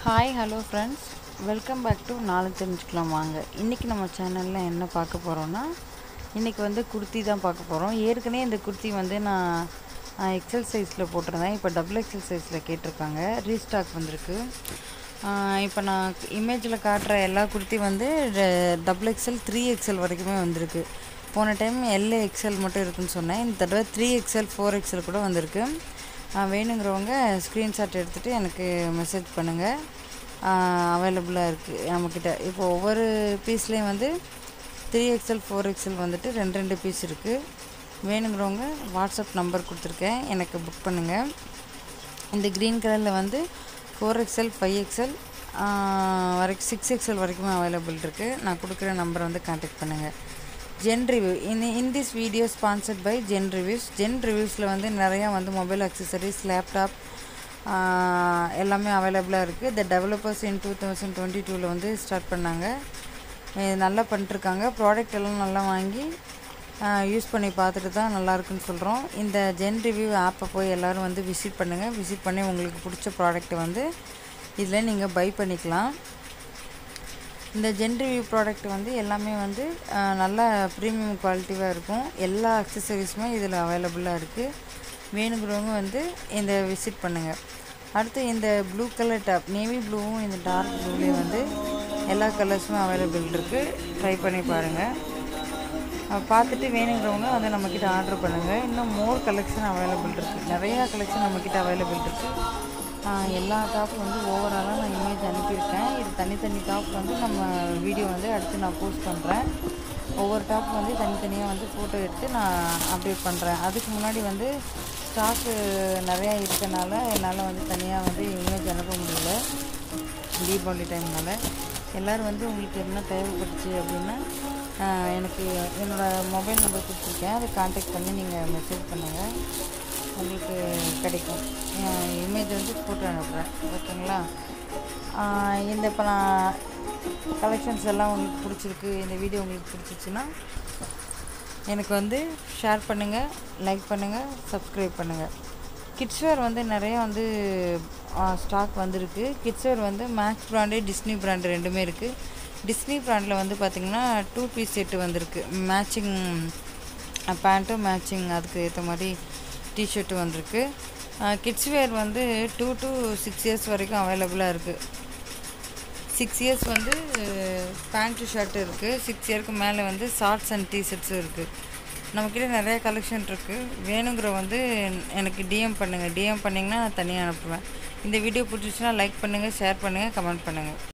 hi hello friends welcome back to நாலு தெரிஞ்சுக்கலாம் வாங்க இன்றைக்கி நம்ம சேனலில் என்ன பார்க்க போகிறோன்னா இன்றைக்கி வந்து குர்த்தி தான் பார்க்க போகிறோம் ஏற்கனவே இந்த குர்த்தி வந்து நான் எக்ஸல் சைஸில் போட்டிருந்தேன் இப்போ டபுள் எக்ஸல் சைஸில் கேட்டிருக்காங்க ரீஸ்டாக் வந்திருக்கு இப்போ நான் இமேஜில் காட்டுற எல்லா குர்த்தி வந்து டபுள் எக்ஸல் த்ரீ எக்ஸல் வரைக்குமே வந்திருக்கு போன டைம் எல்ஏ எக்ஸல் மட்டும் இருக்குன்னு சொன்னேன் இந்த தடவை த்ரீ எக்ஸல் ஃபோர் எக்ஸல் கூட வந்திருக்கு வேணுங்கிறவங்க ஸ்க்ரீன்ஷாட் எடுத்துகிட்டு எனக்கு மெசேஜ் பண்ணுங்கள் அவைலபிளாக இருக்குது நம்மக்கிட்ட இப்போ ஒவ்வொரு பீஸ்லேயும் வந்து த்ரீ எக்ஸல் ஃபோர் எக்ஸல் வந்துட்டு ரெண்டு ரெண்டு பீஸ் இருக்குது வேணுங்கிறவங்க வாட்ஸ்அப் நம்பர் கொடுத்துருக்கேன் எனக்கு புக் பண்ணுங்கள் இந்த க்ரீன் கலரில் வந்து ஃபோர் எக்ஸல் ஃபைவ் எக்ஸல் வரைக்கும் சிக்ஸ் எக்ஸல் வரைக்குமே அவைலபிள் இருக்குது நான் கொடுக்குற நம்பரை வந்து கான்டாக்ட் பண்ணுங்கள் Zen review in in this video sponsored by Zen reviews ஜென் ரிவ்யூஸில் வந்து நிறையா வந்து மொபைல் அக்சசரிஸ் லேப்டாப் எல்லாமே அவைலபிளாக இருக்குது the developers in two thousand twenty டூவில் வந்து ஸ்டார்ட் பண்ணாங்க நல்லா பண்ணிட்டுருக்காங்க ப்ராடக்ட் எல்லாம் நல்லா வாங்கி யூஸ் பண்ணி பார்த்துட்டு தான் நல்லாயிருக்குன்னு சொல்கிறோம் இந்த ஜென் ரிவ்யூ ஆப்பை போய் எல்லோரும் வந்து விசிட் பண்ணுங்கள் விசிட் பண்ணி உங்களுக்கு பிடிச்ச ப்ராடக்ட்டை வந்து இதில் நீங்கள் பை பண்ணிக்கலாம் இந்த ஜென் ரிவ்யூ ப்ராடக்ட் வந்து எல்லாமே வந்து நல்லா ப்ரீமியம் குவாலிட்டியாக இருக்கும் எல்லா அக்சசரிஸுமே இதில் அவைலபிளாக இருக்குது வேணுங்கிறவங்க வந்து இந்த விசிட் பண்ணுங்கள் அடுத்து இந்த ப்ளூ கலர் டாப் நேவி ப்ளூவும் இந்த டார்க் ப்ளூலேயும் வந்து எல்லா கலர்ஸுமே அவைலபிள் இருக்குது ட்ரை பண்ணி பாருங்கள் பார்த்துட்டு வேணுங்கிறவங்க வந்து நம்மக்கிட்ட ஆர்டர் பண்ணுங்கள் இன்னும் மோர் கலெக்ஷன் அவைலபிள் இருக்குது நிறையா கலெக்ஷன் நம்மக்கிட்ட அவைலபிள் இருக்குது எல்லா டாப்பும் வந்து ஓவராலாக நான் இமேஜ் அனுப்பியிருக்கேன் இது தனித்தனி டாப் வந்து நம்ம வீடியோ வந்து அடுத்து நான் போஸ்ட் பண்ணுறேன் ஒவ்வொரு டாப் வந்து தனித்தனியாக வந்து ஃபோட்டோ எடுத்து நான் அப்டேட் பண்ணுறேன் அதுக்கு முன்னாடி வந்து ஸ்டாக்கு நிறையா இருக்கனால என்னால் வந்து தனியாக வந்து இமேஜ் அனுப்ப முடியல தீபாவளி டைம்னால எல்லோரும் வந்து உங்களுக்கு என்ன தேவைப்பட்டுச்சு அப்படின்னா எனக்கு என்னோடய மொபைல் நம்பர் கொடுத்துருக்கேன் அதை கான்டாக்ட் பண்ணி நீங்கள் மெசேஜ் பண்ணுங்கள் உங்களுக்கு கிடைக்கும் இமேஜ் வந்து ஃபோட்டோ அனுப்புகிறேன் ஓகேங்களா இந்த இப்போ நான் கலெக்ஷன்ஸ் எல்லாம் உங்களுக்கு பிடிச்சிருக்கு இந்த வீடியோ உங்களுக்கு பிடிச்சிச்சின்னா எனக்கு வந்து ஷேர் பண்ணுங்கள் லைக் பண்ணுங்கள் சப்ஸ்கிரைப் பண்ணுங்கள் கிட்ஸ்வேர் வந்து நிறைய வந்து ஸ்டாக் வந்திருக்கு கிட்ஸ்வேர் வந்து மேக்ஸ் ப்ராண்டு டிஸ்னி ப்ராண்டு ரெண்டுமே இருக்குது டிஸ்னி ப்ராண்டில் வந்து பார்த்திங்கன்னா டூ பீஸ் செட்டு வந்திருக்கு மேட்சிங் பேண்ட்டும் மேட்சிங் அதுக்கு ஏற்ற மாதிரி டிஷர்ட்டு வந்திருக்கு கிட்ஸ் வேர் வந்து டூ டு சிக்ஸ் இயர்ஸ் வரைக்கும் அவைலபிளாக இருக்குது சிக்ஸ் இயர்ஸ் வந்து பேண்ட்டு ஷர்ட்டு இருக்குது சிக்ஸ் இயருக்கு மேலே வந்து ஷார்ட்ஸ் அண்ட் டிஷர்ட்ஸும் இருக்குது நம்மக்கிட்ட நிறைய கலெக்ஷன் இருக்குது வேணுங்கிற வந்து எனக்கு டிஎம் பண்ணுங்கள் டிஎம் பண்ணிங்கன்னா நான் தனியாக அனுப்புவேன் இந்த வீடியோ பிடிச்சிச்சுன்னா லைக் பண்ணுங்கள் ஷேர் பண்ணுங்கள் கமெண்ட் பண்ணுங்கள்